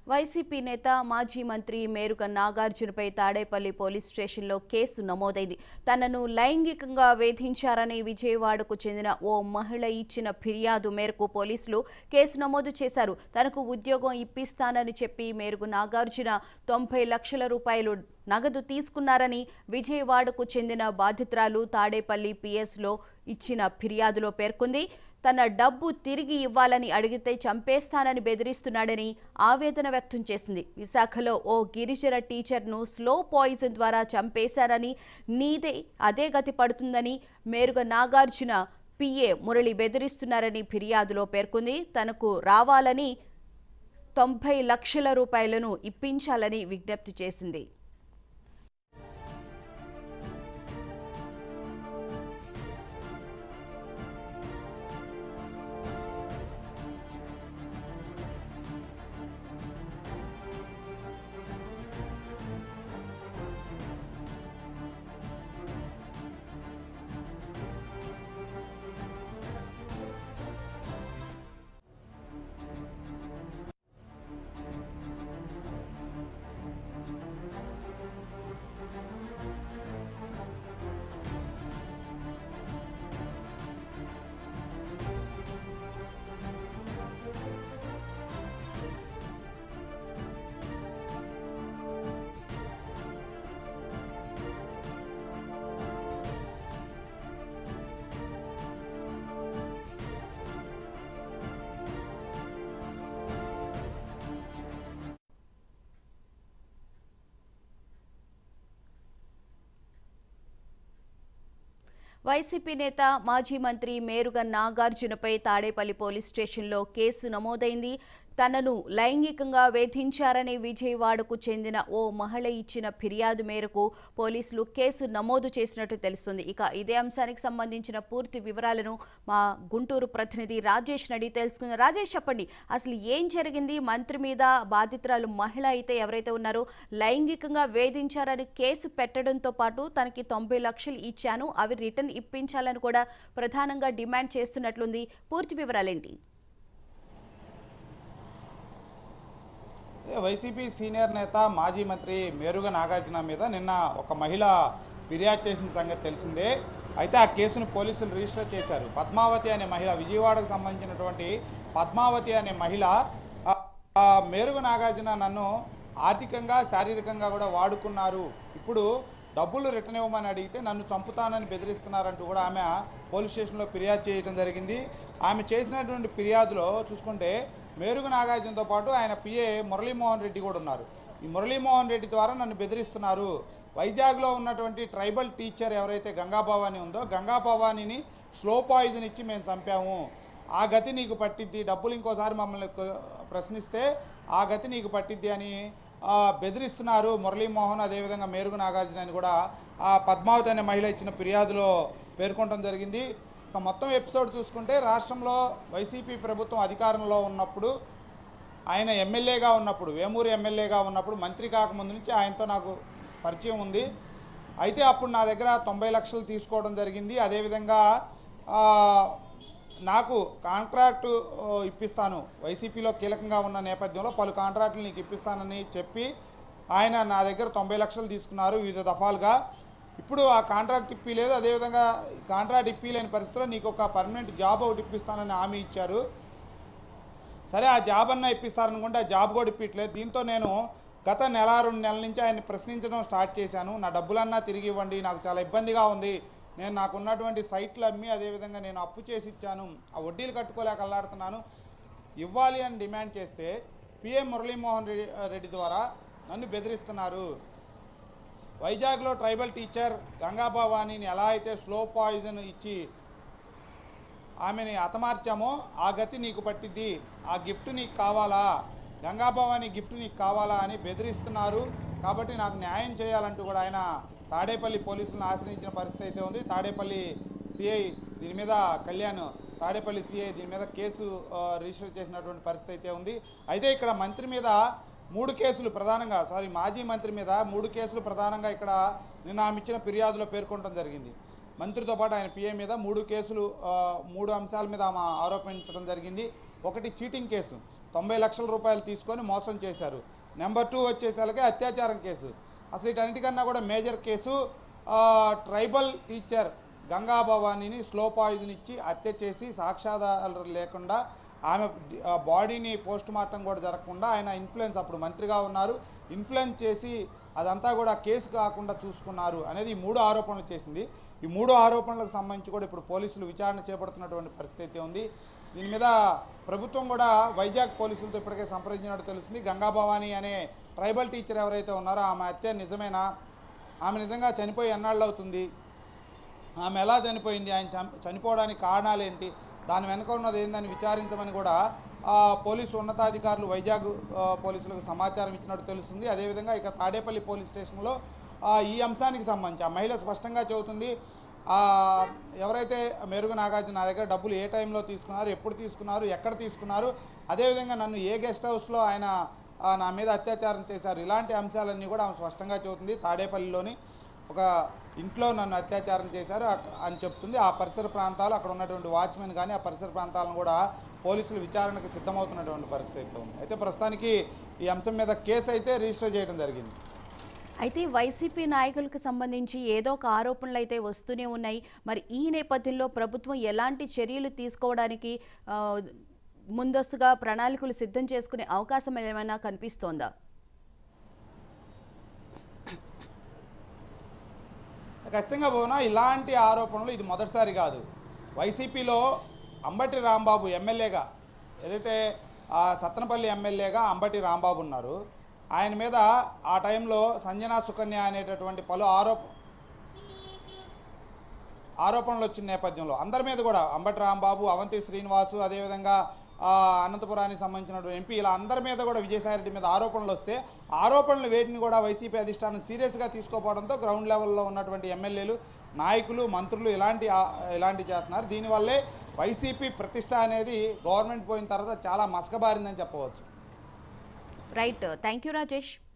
YCP నేత మాజీ మంత్రి మేరుగ నాగార్జునపై తాడేపల్లి పోలీస్ స్టేషన్లో కేసు నమోదైంది తనను లైంగికంగా వేధించారని విజయవాడకు చెందిన ఓ మహిళ ఇచ్చిన ఫిర్యాదు మేరకు పోలీసులు కేసు నమోదు చేశారు తనకు ఉద్యోగం ఇప్పిస్తానని చెప్పి మేరుగు నాగార్జున తొంభై లక్షల రూపాయలు నగదు తీసుకున్నారని విజయవాడకు చెందిన బాధితురాలు తాడేపల్లి పిఎస్లో ఇచ్చిన ఫిర్యాదులో పేర్కొంది తన డబ్బు తిరిగి ఇవ్వాలని అడిగితే చంపేస్తానని బెదిరిస్తున్నాడని ఆవేదన వ్యక్తం చేసింది విశాఖలో ఓ గిరిజన టీచర్ను స్లో పాయిజన్ ద్వారా చంపేశారని నీదే అదే గతి పడుతుందని మేరుగ నాగార్జున పిఏ మురళి బెదిరిస్తున్నారని ఫిర్యాదులో పేర్కొంది తనకు రావాలని తొంభై లక్షల రూపాయలను ఇప్పించాలని విజ్ఞప్తి చేసింది వైసీపీ నేత మాజీ మంత్రి మేరుగ నాగార్జునపై తాడేపల్లి పోలీస్ స్టేషన్లో కేసు నమోదైంది తనను లైంగికంగా వేధించారని విజయవాడకు చెందిన ఓ మహిళ ఇచ్చిన ఫిర్యాదు మేరకు పోలీసులు కేసు నమోదు చేసినట్టు తెలుస్తుంది ఇక ఇదే అంశానికి సంబంధించిన పూర్తి వివరాలను మా గుంటూరు ప్రతినిధి రాజేష్ నడి తెలుసుకుందాం రాజేష్ చెప్పండి అసలు ఏం జరిగింది మంత్రి మీద బాధితురాలు మహిళ అయితే ఎవరైతే ఉన్నారో లైంగికంగా వేధించారని కేసు పెట్టడంతో పాటు తనకి తొంభై లక్షలు ఇచ్చాను అవి రిటర్న్ ఇప్పించాలని కూడా ప్రధానంగా డిమాండ్ చేస్తున్నట్లుంది పూర్తి వివరాలేంటి అదే వైసీపీ సీనియర్ నేత మాజీ మంత్రి మేరుగ నాగార్జున మీద నిన్న ఒక మహిళ ఫిర్యాదు చేసిన సంగతి తెలిసిందే అయితే ఆ కేసును పోలీసులు రిజిస్టర్ చేశారు పద్మావతి అనే మహిళ విజయవాడకు సంబంధించినటువంటి పద్మావతి అనే మహిళ ఆ, ఆ మేరుగ నాగార్జున నన్ను ఆర్థికంగా శారీరకంగా కూడా వాడుకున్నారు ఇప్పుడు డబ్బులు రిటర్న్ ఇవ్వమని అడిగితే నన్ను చంపుతానని బెదిరిస్తున్నారంటూ కూడా ఆమె పోలీస్ స్టేషన్లో ఫిర్యాదు చేయడం జరిగింది ఆమె చేసినటువంటి ఫిర్యాదులో చూసుకుంటే మేరుగు నాగార్జునతో పాటు ఆయన పిఏ మురళీమోహన్ రెడ్డి కూడా ఉన్నారు ఈ మురళీమోహన్ రెడ్డి ద్వారా నన్ను బెదిరిస్తున్నారు వైజాగ్లో ఉన్నటువంటి ట్రైబల్ టీచర్ ఎవరైతే గంగా భవానీ ఉందో గంగా భవానీని స్లో పాయిజన్ ఇచ్చి మేము చంపాము ఆ గతి నీకు పట్టిద్ది డబ్బులు ఇంకోసారి మమ్మల్ని కు- ప్రశ్నిస్తే ఆ గతి నీకు పట్టిద్ది అని ఆ, బెదిరిస్తున్నారు మురళీమోహన్ అదేవిధంగా మేరుగు నాగార్జున అని కూడా ఆ పద్మావతి అనే మహిళ ఇచ్చిన ఫిర్యాదులో పేర్కొనడం జరిగింది ఇక మొత్తం ఎపిసోడ్ చూసుకుంటే రాష్ట్రంలో వైసీపీ ప్రభుత్వం అధికారంలో ఉన్నప్పుడు ఆయన ఎమ్మెల్యేగా ఉన్నప్పుడు వేమూరు ఎమ్మెల్యేగా ఉన్నప్పుడు మంత్రి కాకముందు నుంచి ఆయనతో నాకు పరిచయం ఉంది అయితే అప్పుడు నా దగ్గర తొంభై లక్షలు తీసుకోవడం జరిగింది అదేవిధంగా ఆ, నాకు కాంట్రాక్టు ఆ, ఇప్పిస్తాను వైసీపీలో కీలకంగా ఉన్న నేపథ్యంలో పలు కాంట్రాక్టులు నీకు ఇప్పిస్తానని చెప్పి ఆయన నా దగ్గర తొంభై లక్షలు తీసుకున్నారు వివిధ దఫాలుగా ఇప్పుడు ఆ కాంట్రాక్ట్ ఇప్పిలేదు అదేవిధంగా కాంట్రాక్ట్ ఇప్పిలేని పరిస్థితిలో నీకు ఒక పర్మనెంట్ జాబ్ ఒకటి ఇప్పిస్తానని హామీ ఇచ్చారు సరే ఆ జాబ్ అన్నా ఇప్పిస్తారనుకుంటే ఆ జాబ్ కూడా ఇప్పించలేదు దీంతో నేను గత నెల రెండు నెలల నుంచి ఆయన్ని ప్రశ్నించడం స్టార్ట్ చేశాను నా డబ్బులన్నా తిరిగి ఇవ్వండి నాకు చాలా ఇబ్బందిగా ఉంది నేను నాకున్నటువంటి సైట్లు అమ్మి అదేవిధంగా నేను అప్పు చేసి ఇచ్చాను ఆ వడ్డీలు కట్టుకోలేక అల్లాడుతున్నాను ఇవ్వాలి అని డిమాండ్ చేస్తే పిఎం మురళీమోహన్ రెడ్డి రెడ్డి ద్వారా నన్ను బెదిరిస్తున్నారు వైజాగ్లో ట్రైబల్ టీచర్ గంగా భవానీని ఎలా అయితే స్లో పాయిజన్ ఇచ్చి ఆమెని హతమార్చామో ఆ గతి నీకు పట్టిద్ది ఆ గిఫ్ట్ నీకు కావాలా గంగాభవాని గిఫ్ట్ నీకు కావాలా అని బెదిరిస్తున్నారు కాబట్టి నాకు న్యాయం చేయాలంటూ కూడా ఆయన తాడేపల్లి పోలీసులను ఆశ్రయించిన పరిస్థితి అయితే ఉంది తాడేపల్లి సిఐ దీని మీద కళ్యాణ్ తాడేపల్లి సిఐ దీని మీద కేసు ఆ, రిజిస్టర్ చేసినటువంటి పరిస్థితి అయితే ఉంది అయితే ఇక్కడ మంత్రి మీద మూడు కేసులు ప్రధానంగా సారీ మాజీ మంత్రి మీద మూడు కేసులు ప్రధానంగా ఇక్కడ నిన్న ఆమె ఇచ్చిన ఫిర్యాదులో పేర్కొనడం జరిగింది మంత్రితో పాటు ఆయన పిఏ మీద మూడు కేసులు ఆ, మూడు అంశాల మీద ఆమె ఆరోపించడం జరిగింది ఒకటి చీటింగ్ కేసు తొంభై లక్షల రూపాయలు తీసుకొని మోసం చేశారు నెంబర్ టూ వచ్చేసరికి అత్యాచారం కేసు అసలు వీటన్నిటికన్నా కూడా మేజర్ కేసు ఆ, ట్రైబల్ టీచర్ గంగా భవానీని స్లో పాయిజన్ ఇచ్చి హత్య చేసి సాక్ష్యాధారాలు లేకుండా ఆమె ఆ, బాడీని పోస్ట్ మార్టం కూడా జరగకుండా ఆయన ఇన్ఫ్లుయెన్స్ అప్పుడు మంత్రిగా ఉన్నారు ఇన్ఫ్లుయెన్స్ చేసి అదంతా కూడా కేసు కాకుండా చూసుకున్నారు అనేది ఈ మూడు ఆరోపణలు చేసింది ఈ మూడు ఆరోపణలకు సంబంధించి కూడా ఇప్పుడు పోలీసులు విచారణ చేపడుతున్నటువంటి పరిస్థితి ఉంది దీని మీద ప్రభుత్వం కూడా వైజాగ్ పోలీసులతో ఇప్పటికే సంప్రదించినట్టు తెలుస్తుంది గంగా భవానీ అనే ట్రైబల్ టీచర్ ఎవరైతే ఉన్నారో ఆమె హత్య నిజమేనా ఆమె నిజంగా చనిపోయి ఎన్నాళ్ళు అవుతుంది ఆమె ఎలా చనిపోయింది ఆయన చం- చనిపోవడానికి కారణాలు ఏంటి దాని వెనుక ఉన్నది ఏందని విచారించమని కూడా ఆ, పోలీసు ఉన్నతాధికారులు వైజాగ్ ఆ, పోలీసులకు సమాచారం ఇచ్చినట్టు తెలుస్తుంది అదేవిధంగా ఇక్కడ తాడేపల్లి పోలీస్ స్టేషన్లో ఆ, ఈ అంశానికి సంబంధించి ఆ మహిళ స్పష్టంగా చెబుతుంది ఆ, ఎవరైతే మెరుగు నాగార్జున నా దగ్గర డబ్బులు ఏ టైంలో తీసుకున్నారు ఎప్పుడు తీసుకున్నారు ఎక్కడ తీసుకున్నారు అదేవిధంగా నన్ను ఏ గెస్ట్ హౌస్లో ఆయన ఆ, నా మీద అత్యాచారం చేశారు ఇలాంటి అంశాలన్నీ కూడా ఆమె స్పష్టంగా చెబుతుంది తాడేపల్లిలోని ఒక ఇంట్లో నన్ను అత్యాచారం చేశారు అక్- అని చెప్తుంది ఆ పరిసర ప్రాంతాలు అక్కడ ఉన్నటువంటి వాచ్మెన్ కానీ ఆ పరిసర ప్రాంతాలను కూడా పోలీసులు విచారణకు సిద్ధమవుతున్నటువంటి పరిస్థితి ఉంది అయితే ప్రస్తుతానికి ఈ అంశం మీద కేసు అయితే రిజిస్టర్ చేయడం జరిగింది అయితే వైసీపీ నాయకులకు సంబంధించి ఏదో ఒక ఆరోపణలు అయితే వస్తూనే ఉన్నాయి మరి ఈ నేపథ్యంలో ప్రభుత్వం ఎలాంటి చర్యలు తీసుకోవడానికి ఆ, ముందస్తుగా ప్రణాళికలు సిద్ధం చేసుకునే అవకాశం ఏమైనా కనిపిస్తోందా ఖచ్చితంగా పోనా ఇలాంటి ఆరోపణలు ఇది మొదటిసారి కాదు వైసీపీలో అంబటి రాంబాబు ఎమ్మెల్యేగా ఏదైతే ఆ సత్తనపల్లి ఎమ్మెల్యేగా అంబటి రాంబాబు ఉన్నారు ఆయన మీద ఆ టైంలో సంజనా సుకన్య అనేటటువంటి పలు ఆరోప ఆరోపణలు వచ్చిన నేపథ్యంలో అందరి మీద కూడా అంబటి రాంబాబు అవంతి శ్రీనివాసు అదేవిధంగా ఆ, అనంతపురానికి సంబంధించినటువంటి ఎంపీ ఇలా అందరి మీద కూడా విజయసాయిరెడ్డి మీద ఆరోపణలు వస్తే ఆరోపణలు వేటిని కూడా వైసీపీ అధిష్టానం సీరియస్గా తీసుకోపోవడంతో గ్రౌండ్ లెవెల్లో ఉన్నటువంటి ఎమ్మెల్యేలు నాయకులు మంత్రులు ఇలాంటి ఆ- ఇలాంటి చేస్తున్నారు దీనివల్లే వైసీపీ ప్రతిష్ట అనేది గవర్నమెంట్ పోయిన తర్వాత చాలా మసకబారిందని చెప్పవచ్చు రైట్ థ్యాంక్ యూ రాజేష్